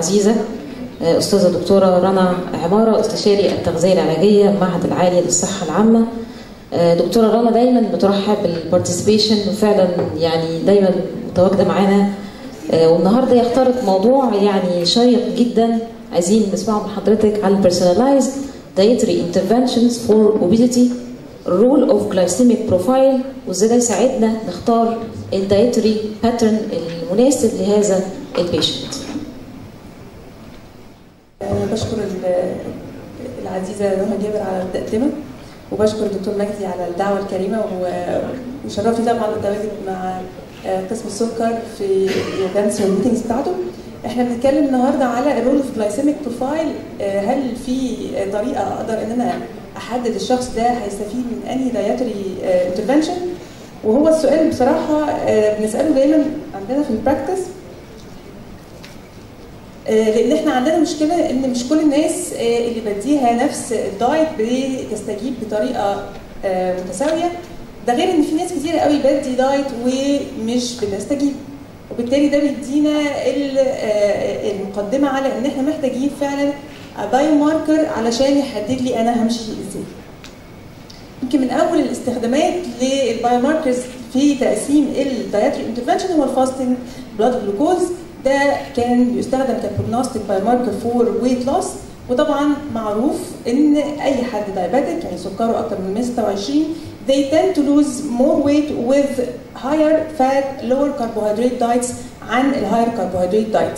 عزيزة أستاذة دكتورة رنا عمارة استشاري التغذية العلاجية معهد العالي للصحة العامة دكتورة رنا دايما بترحب بالبارتيسيبيشن وفعلا يعني دايما متواجدة معانا والنهارده يختارت موضوع يعني شيق جدا عايزين نسمعه من حضرتك على personalized dietary interventions for obesity role of glycemic profile وازاي ده يساعدنا نختار الدايتري باترن المناسب لهذا البيشنت. بشكر العزيزه نهى جابر على التقدمه وبشكر الدكتور مجدي على الدعوه الكريمه وشرفتي طبعا التواجد مع قسم السكر في الايفنتس والميتنجز بتاعته احنا بنتكلم النهارده على الرول اوف جلايسيميك بروفايل هل في طريقه اقدر ان انا احدد الشخص ده هيستفيد من انهي دايتري انترفنشن وهو السؤال بصراحه بنساله دايما عندنا في البراكتس لان احنا عندنا مشكله ان مش كل الناس اللي بديها نفس الدايت بتستجيب بطريقه متساويه ده غير ان في ناس كتير قوي بدي دايت ومش بتستجيب وبالتالي ده بيدينا المقدمه على ان احنا محتاجين فعلا بايو ماركر علشان يحدد لي انا همشي ازاي. يمكن من اول الاستخدامات للبايو ماركرز في تقسيم الدايتري انترفنشن هو الفاستنج بلاد جلوكوز ده كان بيستخدم كبروجنوستيك بايو ماركر فور ويت لوس وطبعا معروف ان اي حد دايابيتك يعني سكره اكتر من 126 they tend to lose more weight with higher fat lower carbohydrate diets عن ال higher carbohydrate diets.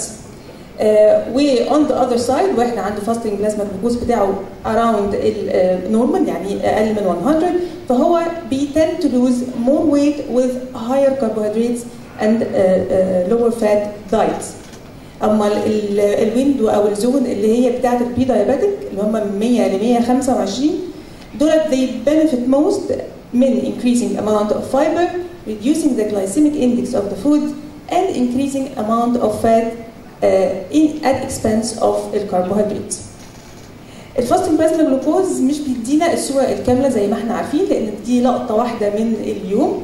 و uh, on the other side واحنا عنده fasting plasma glucose بتاعه around النورمال يعني اقل من 100 فهو بي tend to lose more weight with higher carbohydrates and uh, uh, lower fat diets. اما الويندو او الزون اللي هي بتاعت البري دايابيتك اللي هم من 100 ل 125 دولت they benefit most من increasing amount of fiber, reducing the glycemic index of the food, and increasing amount of fat uh, in, at expense of الكربوهيدرات. الفاستنج بلازما جلوكوز مش بيدينا الصورة الكاملة زي ما احنا عارفين لأن دي لقطة واحدة من اليوم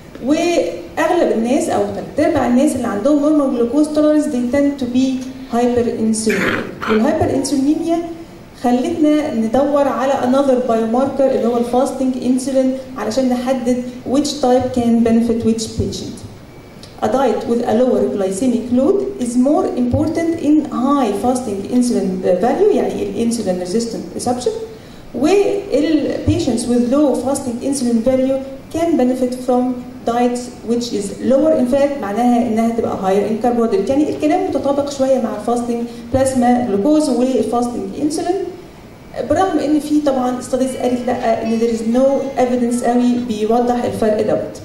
وأغلب الناس أو ثلاث أرباع الناس اللي عندهم نورمال جلوكوز tolerance they tend to be hyperinsulinemic والهايبر انسولينيميا خلتنا ندور على another biomarker اللي هو الفاستنج انسولين علشان نحدد which type can benefit which patient. A diet with a lower glycemic load is more important in high fasting insulin value يعني الانسولين resistant reception وال patients with low fasting insulin value can benefit from diets which is lower in fat معناها انها تبقى higher in carbohydrate يعني الكلام متطابق شويه مع الفاستنج بلازما جلوكوز والفاستنج انسولين برغم ان في طبعا ستاديز قالت لا ان there is no evidence قوي بيوضح الفرق دوت.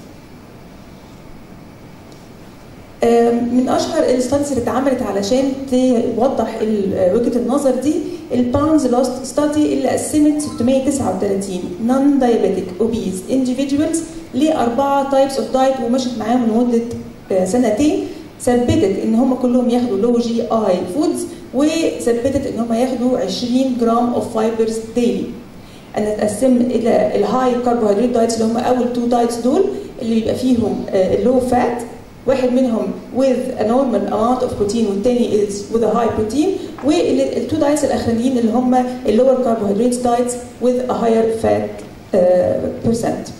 من اشهر الستاديز اللي اتعملت علشان توضح وجهه النظر دي الباونز لوست ستادي اللي قسمت 639 نون دايابيتيك اوبيز individuals لاربعه تايبس اوف دايت ومشت معاهم لمده سنتين ثبتت ان هم كلهم ياخدوا لو جي اي فودز وثبتت ان هم ياخدوا 20 جرام اوف فايبرز ديلي انا اتقسم الى الهاي كربوهيدرات دايتس اللي هم اول تو دايتس دول اللي بيبقى فيهم اللو فات واحد منهم with a normal amount of protein والتاني is with a high protein والتو دايتس الاخرانيين اللي هم اللور كربوهيدرات دايتس with a higher fat uh, percent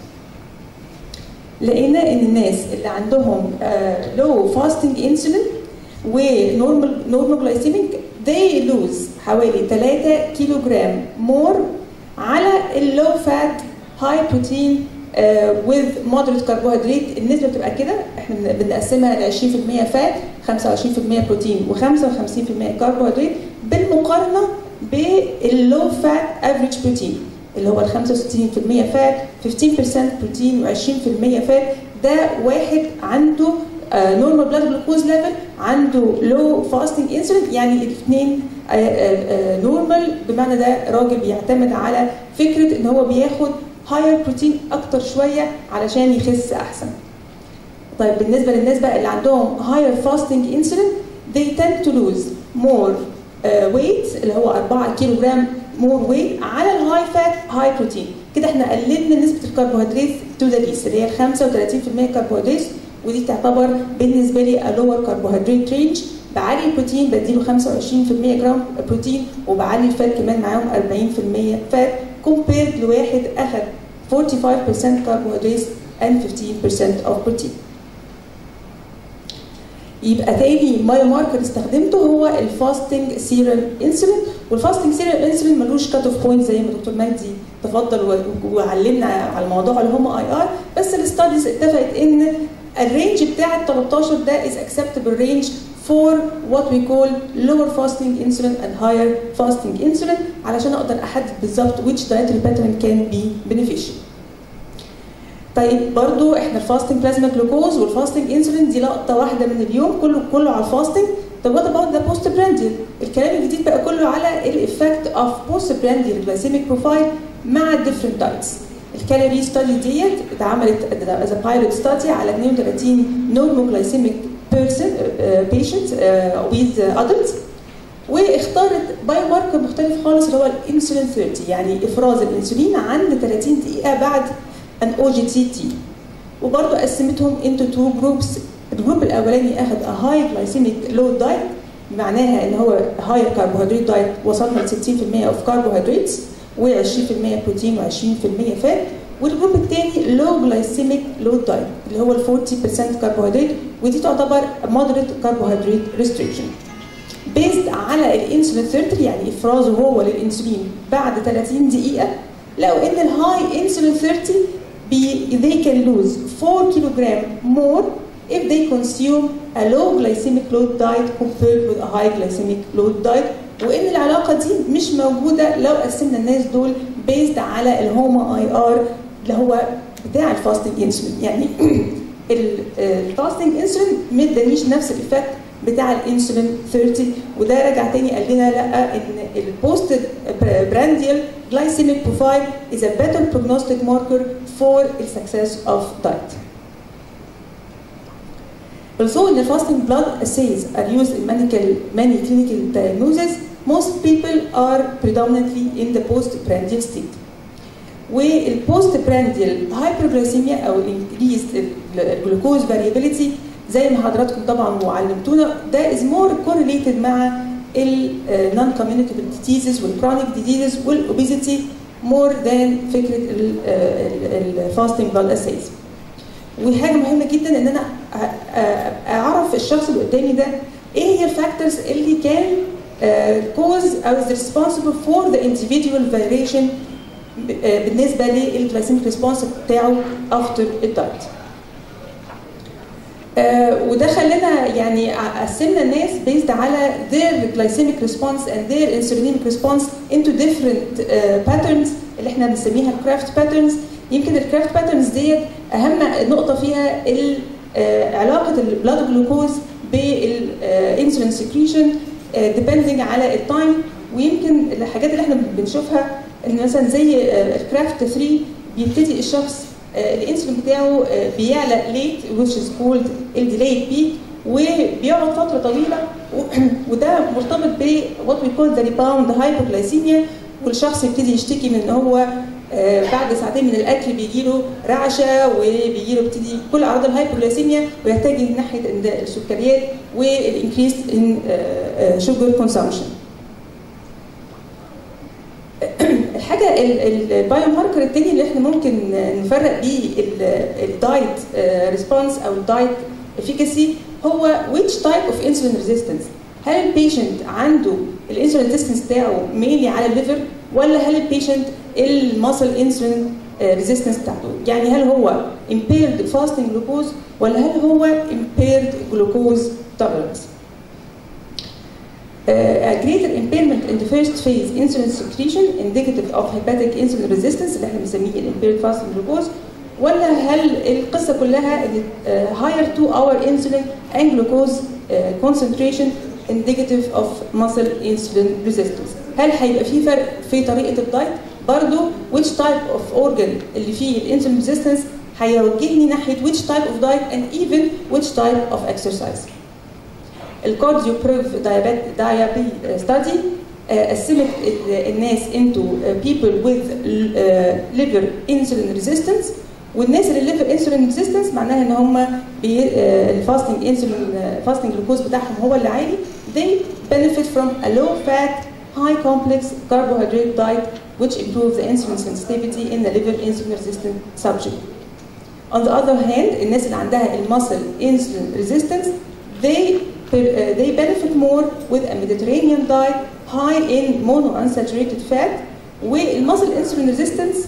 لقينا ان الناس اللي عندهم uh, low fasting insulin ونورمال نورمال جلايسيميك they lose حوالي 3 كيلو جرام مور على اللو فات هاي بروتين with moderate carbohydrate النسبه بتبقى كده احنا بنقسمها ل 20% فات 25% بروتين و55% كربوهيدرات بالمقارنه باللو فات افريج بروتين اللي هو ال 65% فات 15% بروتين و20% فات ده واحد عنده نورمال بلاد جلوكوز ليفل عنده لو فاستنج انسولين يعني الاثنين نورمال بمعنى ده راجل بيعتمد على فكره ان هو بياخد هاير بروتين اكتر شويه علشان يخس احسن. طيب بالنسبه للناس بقى اللي عندهم هاير فاستنج انسولين they tend to lose more uh, weight اللي هو 4 كيلو جرام more weight على الهاي فات هاي بروتين كده احنا قللنا نسبه الكربوهيدرات تو ذا ليست اللي هي 35% كربوهيدرات ودي تعتبر بالنسبه لي a lower carbohydrate range بعلي البروتين بديله 25% جرام بروتين وبعلي الفات كمان معاهم 40% فات كومبيرد لواحد اخذ 45% carbohydrates and 15% of protein. يبقى تاني بايو ماركر استخدمته هو الفاستنج سيرال انسولين والفاستنج سيرال انسولين ملوش كات اوف بوينت زي ما دكتور مجدي تفضل وعلمنا على الموضوع اللي هم اي ار بس الاستاديز اتفقت ان الرينج بتاع ال 13 ده is acceptable range for what we call lower fasting insulin and higher fasting insulin علشان اقدر احدد بالظبط which dietary pattern can be beneficial. طيب برضو احنا الفاستنج بلازما جلوكوز والفاستنج انسولين دي لقطه واحده من اليوم كله كله على الفاستنج طب وات اباوت ذا بوست برانديال الكلام الجديد بقى كله على الايفكت اوف بوست برانديال جلايسيميك بروفايل مع الديفرنت دايتس الكالوري ستادي ديت اتعملت از بايلوت ستادي على 32 نورموجلايسيميك بيرسون بيشنت ويز ادلتس واختارت بايو ماركر مختلف خالص اللي هو الانسولين 30 يعني افراز الانسولين عند 30 دقيقه بعد ان او جي تي تي وبرضه قسمتهم انتو تو جروبس الجروب الاولاني اخذ ا هاي جلايسيميك لود دايت معناها ان هو هاي كربوهيدرات دايت وصلنا ل 60% اوف كربوهيدرات و20% بروتين و20% فات والجروب الثاني لو جلايسيميك لود دايت اللي هو ال 40% كربوهيدرات ودي تعتبر مودريت كربوهيدرات ريستريكشن بيزد على الانسولين 30 يعني افرازه هو للانسولين بعد 30 دقيقه لقوا ان الهاي انسولين 30 be, they can lose 4 kilogram more if they consume a low glycemic load diet compared with a high glycemic load diet وان العلاقه دي مش موجوده لو قسمنا الناس دول بيزد على الهوما اي ار اللي هو بتاع الفاستنج انسولين يعني الفاستنج انسولين ما ادانيش نفس الايفكت بتاع الانسولين 30 وده رجع تاني قال لنا لا ان البوست برانديال glycemic profile is a better prognostic marker for the success of diet. Also, in the fasting blood assays are used in medical, many clinical diagnoses. Most people are predominantly in the postprandial state. والبوستبرانديال هايبرجلايسيميا او increased glucose variability زي ما حضراتكم طبعا وعلمتونا ده is more correlated مع النون communicable diseases والchronic diseases والاوبيزيتي more than فكره الفاستنج بلاد اسايز وحاجه مهمه جدا ان انا اعرف الشخص اللي قدامي ده ايه هي الفاكتورز اللي كان كوز او is responsible for the individual variation بالنسبه للجلايسيميك ريسبونس بتاعه افتر الدايت. Uh, وده خلينا يعني قسمنا الناس بيزد على their glycemic response and their insulinic response into different uh, patterns اللي احنا بنسميها الكرافت patterns يمكن الكرافت patterns ديت اهم نقطه فيها uh, علاقه البلاد جلوكوز بالانسولين سكريشن depending على التايم ويمكن الحاجات اللي احنا بنشوفها ان مثلا زي الكرافت 3 بيبتدي الشخص الانسولين بتاعه بيعلى ليت which is called الديلايد بيك وبيقعد فتره طويله وده مرتبط ب what we call the rebound hypoglycemia والشخص يبتدي يشتكي من ان هو بعد ساعتين من الاكل بيجي له رعشه وبيجي له بتدي كل اعراض الهايبوغليسيميا ويتجه ناحيه السكريات والانكريس ان شوجر كونسامشن الحاجه البايو ماركر التاني اللي احنا ممكن نفرق بيه الدايت ريسبونس او الدايت افيكاسي هو which type of insulin resistance هل البيشنت عنده الانسولين ريزيستنس بتاعه ميلي على الليفر ولا هل البيشنت الماسل انسولين ريزيستنس بتاعته يعني هل هو impaired fasting glucose ولا هل هو impaired glucose tolerance Uh, a greater impairment in the first phase insulin secretion indicative of hepatic insulin resistance اللي احنا بنسميه impaired fasting glucose ولا هل القصه كلها ان uh, higher 2 hour insulin and glucose uh, concentration indicative of muscle insulin resistance هل هيبقى في فرق في طريقه الدايت برضو which type of organ اللي فيه الانسولين resistance هيوجهني ناحيه which type of diet and even which type of exercise الكارديو بروف دايابي ستادي قسمت الناس into people with liver insulin resistance والناس اللي ليفر انسولين ريزيستنس معناها ان هم الفاستنج انسولين فاستنج جلوكوز بتاعهم هو اللي عالي they benefit from a low fat high complex carbohydrate diet which improves the insulin sensitivity in the liver insulin resistant subject. On the other hand, الناس اللي عندها المسل insulin resistance they uh, they benefit more with a Mediterranean diet high in monounsaturated fat والمسل insulin resistance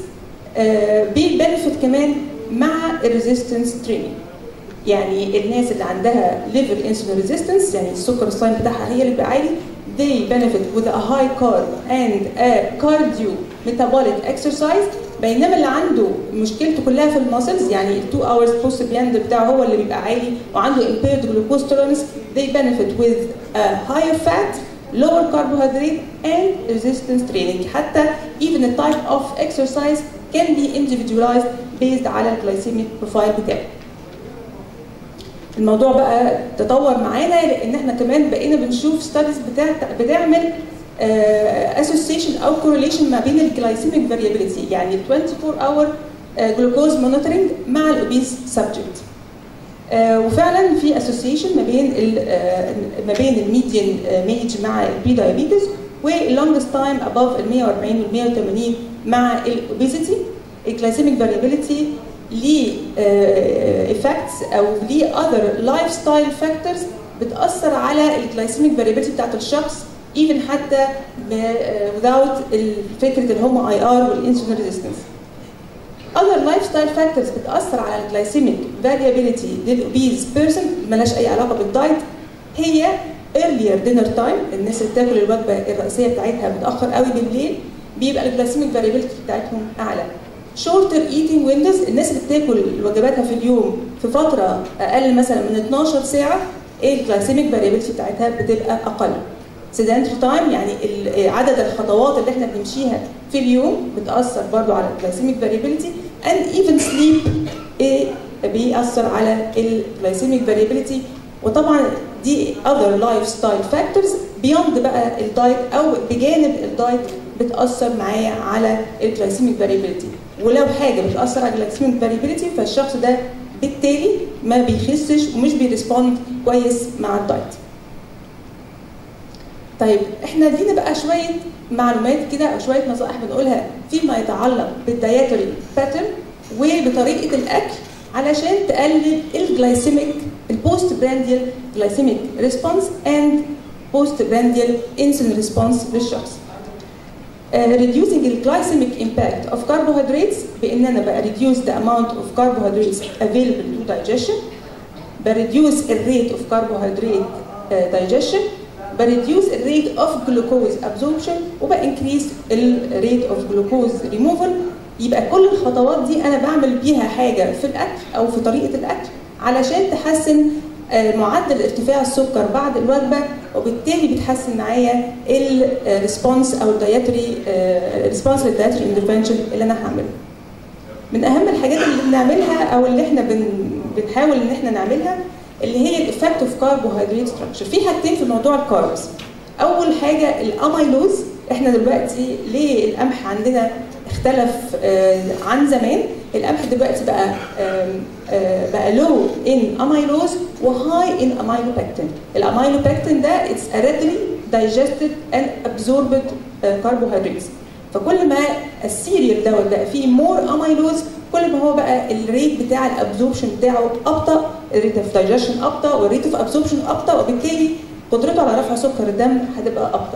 بيبنفت كمان مع الريزيستنس تريننج يعني الناس اللي عندها liver insulin resistance يعني السكر الصايم بتاعها هي اللي بيبقى عالي they benefit with a high carb and a cardio metabolic exercise بينما اللي عنده مشكلته كلها في الماسلز يعني ال 2 hours post بلاند بتاعه هو اللي بيبقى عالي وعنده impaired glucose tolerance they benefit with a higher fat lower carbohydrate and resistance training حتى even the type of exercise can be individualized based على الجلايسيميك بروفايل بتاعه. الموضوع بقى تطور معانا لان احنا كمان بقينا بنشوف ستاديز بتاع بتعمل اسوسيشن uh, او كورليشن ما بين الجلايسيميك فاريابيليتي يعني 24 اور جلوكوز مونيتورنج مع الاوبيس سبجكت. Uh, وفعلا في اسوسيشن ما بين ال uh, ما بين الميديان ميج مع البري دايابيتس واللونجست تايم اباف ال 140 وال 180 مع الاوبيزيتي الجلايسيميك فاريابيليتي ليه افكتس او ليه اذر لايف ستايل فاكتورز بتاثر على الجلايسيميك فاريابيليتي بتاعت الشخص ايفن حتى without فكره الهومو اي ار والانسولين ريزيستنس other lifestyle factors بتاثر على الجلايسيميك variability للاوبيز بيرسون ملهاش اي علاقه بالدايت هي earlier dinner time الناس اللي بتاكل الوجبه الرئيسيه بتاعتها متاخر قوي بالليل بيبقى الجلايسيميك variability بتاعتهم اعلى shorter eating windows الناس اللي بتاكل وجباتها في اليوم في فتره اقل مثلا من 12 ساعه الجلايسيميك variability بتاعتها بتبقى اقل sedentary time يعني عدد الخطوات اللي احنا بنمشيها في اليوم بتاثر برضو على الجلايسيميك variability and even sleep بيأثر على الجلايسيميك variability وطبعا دي other lifestyle factors beyond بقى الدايت او بجانب الدايت بتاثر معايا على الجلايسيميك variability ولو حاجه بتاثر على الجلايسيميك variability فالشخص ده بالتالي ما بيخسش ومش بيرسبوند كويس مع الدايت. طيب احنا لينا بقى شويه معلومات كده او شويه نصائح بنقولها فيما يتعلق بالدايتري باترن وبطريقه الاكل علشان تقلل الجلايسيميك البوست برانديال جلايسيميك ريسبونس اند بوست برانديال انسولين ريسبونس للشخص. Uh, reducing the glycemic impact of carbohydrates بان انا بقى reduce the amount of carbohydrates available to digestion بريديوس الريت of carbohydrate uh, digestion بريديوس الريت of glucose absorption وبانكريس الريت of glucose removal يبقى كل الخطوات دي انا بعمل بيها حاجه في الاكل او في طريقه الاكل علشان تحسن معدل ارتفاع السكر بعد الوجبه وبالتالي بتحسن معايا الريسبونس او الدايتري ريسبونس للدايتري انترفنشن اللي انا هعمله. من اهم الحاجات اللي بنعملها او اللي احنا بن بنحاول ان احنا نعملها اللي هي الايفكت اوف كاربوهيدرات ستراكشر في حاجتين في موضوع الكاربس اول حاجه الاميلوز احنا دلوقتي ليه القمح عندنا اختلف عن زمان القمح دلوقتي بقى بقى لو ان اميلوز وهاي ان اميلوبكتين الاميلوبكتين ده اتس readily digested and absorbed carbohydrates فكل ما السيريال دوت بقى فيه مور اميلوز كل ما هو بقى الريت بتاع الابزوربشن بتاعه ابطا الريت اوف دايجيشن ابطا والريت اوف ابزوربشن ابطا وبالتالي قدرته على رفع سكر الدم هتبقى ابطا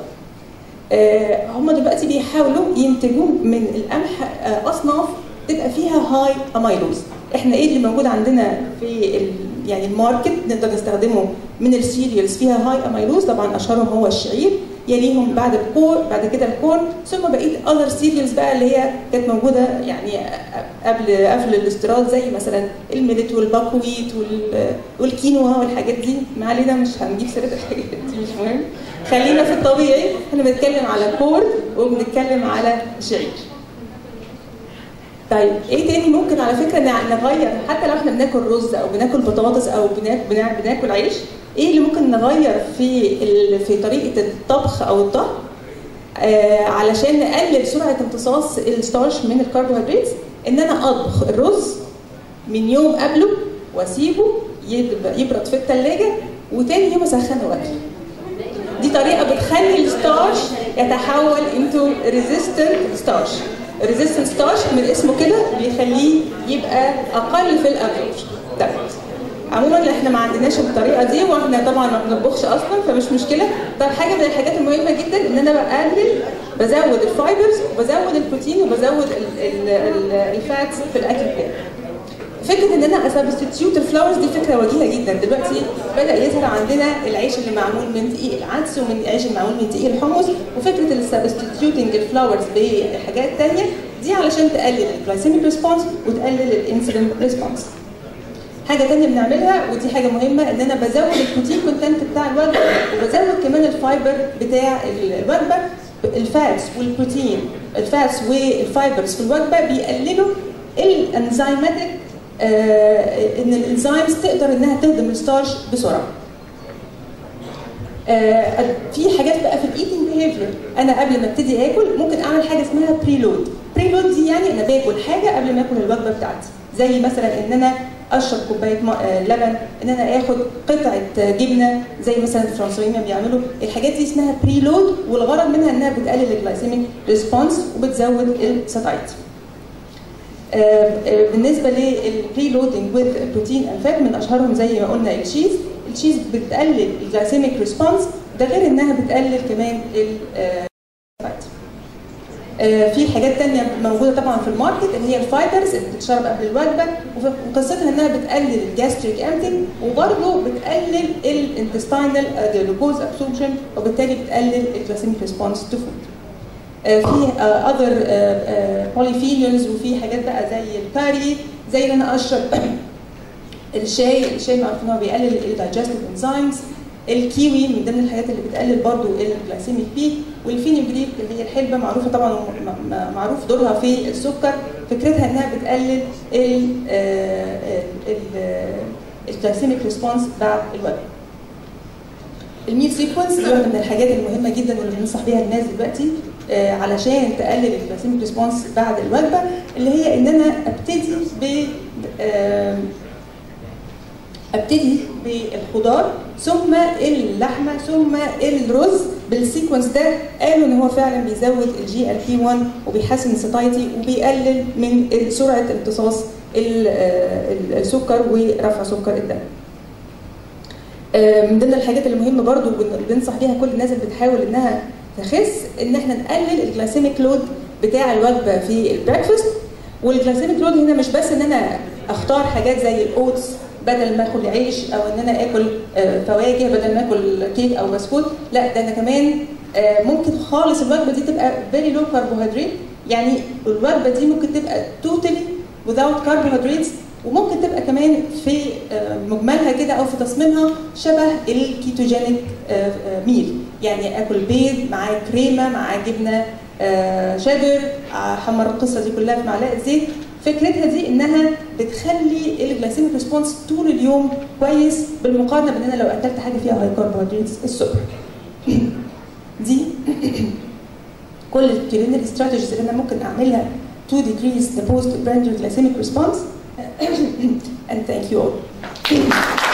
آه هم دلوقتي بيحاولوا ينتجوا من القمح آه اصناف تبقى فيها هاي اميلوز احنا ايه اللي موجود عندنا في ال يعني الماركت نقدر نستخدمه من السيريالز فيها هاي اميلوز طبعا اشهرهم هو الشعير يليهم بعد الكور بعد كده الكورن ثم بقيه اذر سيريالز بقى اللي هي كانت موجوده يعني قبل قبل الاستيراد زي مثلا الميلت والباكويت والكينوا والحاجات دي ما علينا مش هنجيب سيره الحاجات دي مش مهم خلينا في الطبيعي احنا بنتكلم على كور وبنتكلم على شعير طيب ايه تاني ممكن على فكره نغير حتى لو احنا بناكل رز او بناكل بطاطس او بناكل, بناكل عيش ايه اللي ممكن نغير في في طريقه الطبخ او الطهي آه علشان نقلل سرعه امتصاص الستارش من الكربوهيدرات ان انا اطبخ الرز من يوم قبله واسيبه يبرد في الثلاجه وتاني يوم اسخنه واكله دي طريقه بتخلي الستارش يتحول انتو ريزيستنت ستارش ريزيستنت ستارش من اسمه كده بيخليه يبقى اقل في الابزوربشن طيب عموما احنا ما عندناش الطريقه دي واحنا طبعا ما بنطبخش اصلا فمش مشكله طب حاجه من الحاجات المهمه جدا ان انا بقلل بزود الفايبرز وبزود البروتين وبزود الفاتس في الاكل بتاعي فكره ان انا اسبستيوت الفلاورز دي فكره وجيهه جدا دلوقتي بدا يظهر عندنا العيش اللي معمول من دقيق العدس ومن العيش اللي معمول من دقيق الحمص وفكره السبستيوتنج الفلاورز بحاجات ثانيه دي علشان تقلل الجلايسيميك ريسبونس وتقلل الانسولين ريسبونس حاجة تانية بنعملها ودي حاجة مهمة ان انا بزود البروتين كونتنت بتاع الوجبة وبزود كمان الفايبر بتاع الوجبة الفاتس والبروتين الفاتس والفايبرز في الوجبة بيقللوا الانزيماتيك آه ان الانزيمز تقدر انها تهضم الستارش بسرعه. آه في حاجات بقى في الايتنج بيهيفير انا قبل ما ابتدي اكل ممكن اعمل حاجه اسمها بريلود. بريلود دي يعني انا باكل حاجه قبل ما اكل الوجبه بتاعتي زي مثلا ان انا اشرب كوبايه لبن ان انا اخد قطعه جبنه زي مثلا الفرنسيين ما بيعملوا الحاجات دي اسمها بريلود والغرض منها انها بتقلل الجلايسيميك ريسبونس وبتزود الساتايتي. بالنسبه للبري لودنج وذ بروتين اند فات من اشهرهم زي ما قلنا التشيز التشيز بتقلل الجلايسيميك ريسبونس ده غير انها بتقلل كمان الفات في حاجات تانية موجودة طبعا في الماركت اللي هي الفايبرز اللي بتتشرب قبل الوجبة وقصتها انها بتقلل الجاستريك امتنج وبرضه بتقلل الانتستينال جلوكوز ابسوربشن وبالتالي بتقلل الجلايسيميك ريسبونس تو فود. في اذر بوليفينولز وفي حاجات بقى زي الباري زي ان انا اشرب الشاي الشاي معروف ان هو بيقلل الدايجستيف انزيمز الكيوي من ضمن الحاجات اللي بتقلل برضو الجلايسيميك بيك والفينيجريك اللي هي الحلبه معروفه طبعا معروف دورها في السكر فكرتها انها بتقلل الجلايسيميك ريسبونس بعد الوجبه الميل سيكونس دي واحده من الحاجات المهمه جدا واللي بننصح بيها الناس دلوقتي آه علشان تقلل الجلايسيميك ريسبونس بعد الوجبه اللي هي ان انا ابتدي ب آه ابتدي بالخضار ثم اللحمه ثم الرز بالسيكونس ده قالوا ان هو فعلا بيزود الجي ال بي 1 وبيحسن الساتايتي وبيقلل من سرعه امتصاص السكر ورفع سكر الدم. من ضمن الحاجات المهمه برضو بننصح بيها كل الناس اللي بتحاول انها تخس ان احنا نقلل الجلايسيميك لود بتاع الوجبه في البريكفاست والجلايسيميك لود هنا مش بس ان انا اختار حاجات زي الاوتس بدل ما اكل عيش او ان انا اكل فواكه بدل ما اكل كيك او بسكوت لا ده انا كمان ممكن خالص الوجبه دي تبقى فيري لو كربوهيدرات يعني الوجبه دي ممكن تبقى توتالي without carbohydrates وممكن تبقى كمان في مجملها كده او في تصميمها شبه الكيتوجينيك ميل يعني اكل بيض معاه كريمه معاه جبنه شادر حمر القصه دي كلها في معلقه زيت فكرتها دي انها بتخلي الجلايسيميك ريسبونس طول اليوم كويس بالمقارنه بان انا لو اكلت حاجه فيها هاي كربوهيدرات الصبح دي كل الكيرينال استراتيجيز اللي انا ممكن اعملها to decrease the post-prandial glycemic response and thank you all.